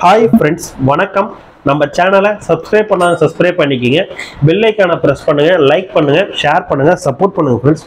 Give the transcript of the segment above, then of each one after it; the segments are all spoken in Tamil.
ஹாய் ஃப்ரெண்ட்ஸ் வணக்கம் நம்ம சேனலை சப்ஸ்கிரைப் பண்ணாத சப்ஸ்கிரைப் பண்ணிக்கிங்க பெல் ஐக்கானை ப்ரெஸ் பண்ணுங்க லைக் பண்ணுங்க ஷேர் பண்ணுங்க சப்போர்ட் பண்ணுங்க ஃப்ரெண்ட்ஸ்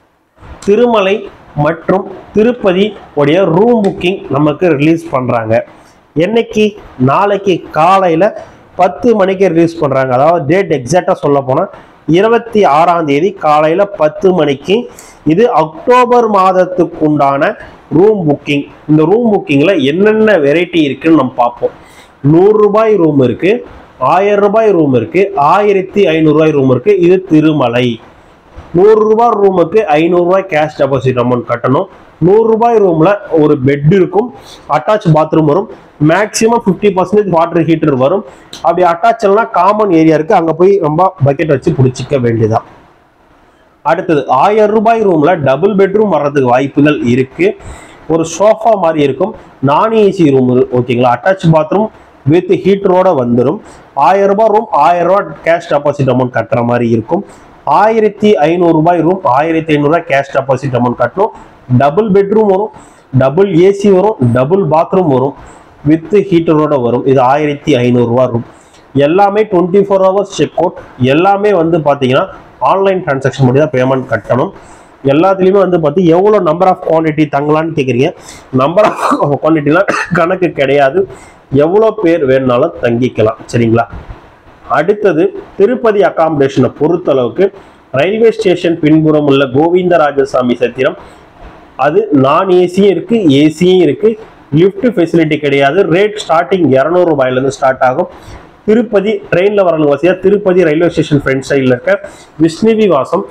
திருமலை மற்றும் திருப்பதி உடைய ரூம் புக்கிங் நமக்கு ரிலீஸ் பண்ணுறாங்க என்னைக்கு நாளைக்கு காலையில் பத்து மணிக்கு ரிலீஸ் பண்ணுறாங்க அதாவது டேட் எக்ஸாக்டாக சொல்ல போனால் இருபத்தி ஆறாம் தேதி காலையில் பத்து மணிக்கு இது அக்டோபர் மாதத்துக்குண்டான ரூம் புக்கிங் இந்த ரூம் புக்கிங்கில் என்னென்ன வெரைட்டி இருக்குன்னு நம்ம பார்ப்போம் நூறு ரூபாய் ரூம் இருக்கு ஆயிரம் ரூபாய் ரூம் இருக்கு ஆயிரத்தி ஐநூறுரூபாய் ரூம் இருக்கு இது திருமலை நூறு ரூபாய் ரூமுக்கு ஐநூறுரூவாய் கேஷ் டெபாசிட் அமௌண்ட் கட்டணும் நூறு ரூபாய் ரூம்ல ஒரு பெட் இருக்கும் அட்டாச் பாத்ரூம் வரும் maximum fifty percentage water heater வரும் அப்படி அட்டாச்னா காமன் ஏரியா இருக்கு அங்க போய் ரொம்ப பக்கெட் வச்சு பிடிச்சிக்க வேண்டியதான் அடுத்தது ஆயிரம் ரூபாய் ரூம்ல டபுள் பெட்ரூம் வர்றதுக்கு வாய்ப்புகள் இருக்கு ஒரு சோஃபா மாதிரி இருக்கும் நான் ஏசி ரூம் ஓகேங்களா அட்டாச் பாத்ரூம் வித் ஹீட்டரோட வந்துடும் ஆயிரம் ரூபாய் ரூம் ஆயிரம் ரூபாய் கேஷ் டெபாசிட் அமௌண்ட் கட்டுற மாதிரி இருக்கும் ஆயிரத்தி ஐநூறு ரூபாய் ரூம் ஆயிரத்தி ஐநூறுரூவா கேஷ் டெபாசிட் அமௌண்ட் கட்டணும் டபுள் பெட்ரூம் வரும் டபுள் ஏசி வரும் டபுள் பாத்ரூம் வரும் வித் ஹீட்டரோட வரும் இது ஆயிரத்தி ஐநூறுரூவா ரூம் எல்லாமே twenty four hours check out எல்லாமே வந்து பார்த்தீங்கன்னா ஆன்லைன் டிரான்சாக்ஷன் பண்ணி தான் பேமெண்ட் கட்டணும் எல்லாத்துலேயுமே வந்து பார்த்து எவ்வளோ நம்பர் ஆஃப் குவான்டிட்டி தங்கலான்னு கேட்குறீங்க நம்பர் ஆஃப் குவான்டிட்டிலாம் கணக்கு கிடையாது எவ்வளோ பேர் வேணுனாலும் தங்கிக்கலாம் சரிங்களா அடுத்தது திருப்பதி அகாமடேஷனை பொறுத்தளவுக்கு ரயில்வே ஸ்டேஷன் பின்புறம் உள்ள கோவிந்தராஜசாமி சத்திரம் அது நான் ஏசியும் இருக்கு ஏசியும் இருக்கு லிஃப்ட் ஃபெசிலிட்டி கிடையாது ரேட் ஸ்டார்டிங் இரநூறு ரூபாயிலேருந்து ஸ்டார்ட் ஆகும் திருப்பதி ட்ரெயினில் வரணும் வசதியாக திருப்பதி ரயில்வே ஸ்டேஷன் ஃப்ரண்ட் சைடில் இருக்க விஷ்ணுவி வாசம்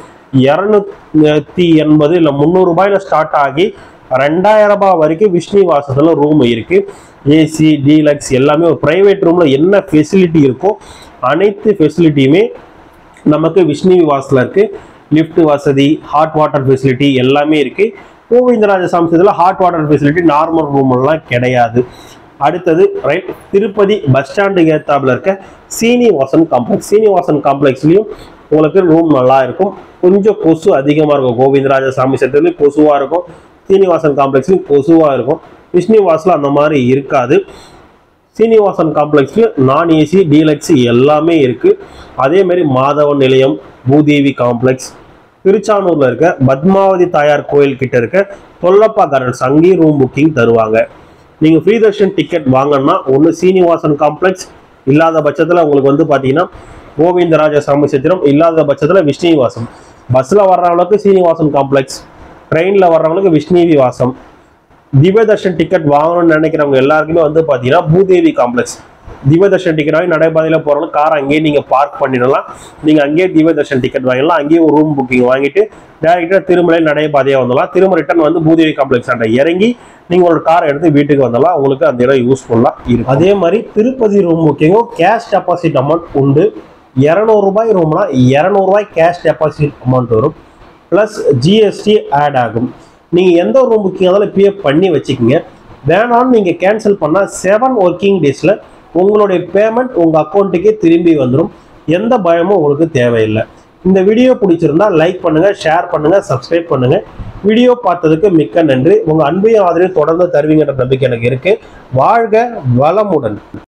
இரநூத்தி எண்பது இல்லை முந்நூறு ரூபாயில ஸ்டார்ட் ஆகி ரெண்டாயிரம் ரூபாய் வரைக்கும் விஷ்ணு வாசத்தில் ரூம் இருக்கு ஏசி டீலக்ஸ் எல்லாமே ஒரு ப்ரைவேட் ரூம்ல என்ன ஃபெசிலிட்டி இருக்கோ அனைத்து ஃபெசிலிட்டியுமே நமக்கு விஷ்ணு வாசத்தில் இருக்கு லிஃப்ட் வசதி ஹாட் வாட்டர் ஃபெசிலிட்டி எல்லாமே இருக்கு கோவிந்தராஜ சாம்சத்தில் hot water facility normal room எல்லாம் கிடையாது அடுத்தது ரைட் திருப்பதி பஸ் ஸ்டாண்டுக்கு ஏத்தாப்புல இருக்க சீனிவாசன் காம்ப்ளெக்ஸ் சீனிவாசன் காம்ப்ளெக்ஸ்லயும் உங்களுக்கு ரூம் நல்லா இருக்கும் கொஞ்சம் கொசு அதிகமாக இருக்கும் கோவிந்தராஜ சாமி சட்டத்துலேயும் கொசுவாக இருக்கும் சீனிவாசன் காம்ப்ளெக்ஸ்லையும் கொசுவாக இருக்கும் விஷ்ணுவாசில் அந்த மாதிரி இருக்காது சீனிவாசன் காம்ப்ளெக்ஸ்ல நான் ஏசி டீலக்ஸ் எல்லாமே இருக்கு அதே மாதிரி மாதவன் நிலையம் பூதேவி காம்ப்ளெக்ஸ் திருச்சானூர்ல இருக்க பத்மாவதி தாயார் கோயில் கிட்ட இருக்க தொல்லப்பா கார்டன்ஸ் அங்கேயும் ரூம் புக்கிங் தருவாங்க நீங்க ஃப்ரீ தர்ஷன் டிக்கெட் வாங்கணும்னா ஒன்று சீனிவாசன் காம்ப்ளெக்ஸ் இல்லாத பட்சத்தில் உங்களுக்கு வந்து பார்த்தீங்கன்னா கோவிந்தராஜ சாமி சத்திரம் இல்லாத பட்சத்தில் விஷ்ணுவாசம் பஸ்ஸில் வர்றவங்களுக்கு சீனிவாசன் காம்ப்ளெக்ஸ் ட்ரெயினில் வர்றவங்களுக்கு விஷ்ணுவி வாசம் திவ்ய தர்ஷன் டிக்கெட் வாங்கணும்னு நினைக்கிறவங்க எல்லாருக்குமே வந்து பார்த்தீங்கன்னா பூதேவி காம்ப்ளெக்ஸ் திவ்ய தர்ஷன் டிக்கெட் வாங்கி நடைபாதையில் போகிறவங்க கார் அங்கேயே நீங்கள் பார்க் பண்ணிடலாம் நீங்கள் அங்கேயே திவ்ய தர்ஷன் டிக்கெட் வாங்கிடலாம் அங்கேயே ஒரு ரூம் புக்கிங் வாங்கிட்டு டேரெக்டாக திருமலை நடைபாதையாக வந்துடலாம் திரும்ப ரிட்டர்ன் வந்து பூதேவி காம்ப்ளெக்ஸ் அண்ட இறங்கி நீங்கள் ஒரு காரை எடுத்து வீட்டுக்கு வந்துடலாம் உங்களுக்கு அந்த இடம் யூஸ்ஃபுல்லாக இருக்கும் அதே மாதிரி திருப்பதி ரூம் புக்கிங்கும் கேஷ் டெபாசிட் அமௌண்ட் உண்டு இரநூறுபாய் ரூம்னா இரநூறுபாய் கேஷ் டெபாசிட் அமௌண்ட் வரும் ப்ளஸ் ஜிஎஸ்டி ஆட் ஆகும் நீங்கள் எந்த ரூம் புக்கிங் இருந்தாலும் பே பண்ணி வச்சுக்கோங்க வேணாம்னு நீங்கள் கேன்சல் பண்ணால் செவன் ஒர்க்கிங் டேஸில் உங்களுடைய பேமெண்ட் உங்கள் அக்கௌண்ட்டுக்கே திரும்பி வந்துடும் எந்த பயமும் உங்களுக்கு தேவையில்லை இந்த வீடியோ பிடிச்சிருந்தா லைக் பண்ணுங்கள் ஷேர் பண்ணுங்கள் சப்ஸ்கிரைப் பண்ணுங்கள் வீடியோ பார்த்ததுக்கு மிக்க நன்றி உங்கள் அன்பையும் ஆதரவையும் தொடர்ந்து தருவீங்கன்ற நம்பிக்கை எனக்கு இருக்குது வாழ்க வளமுடன்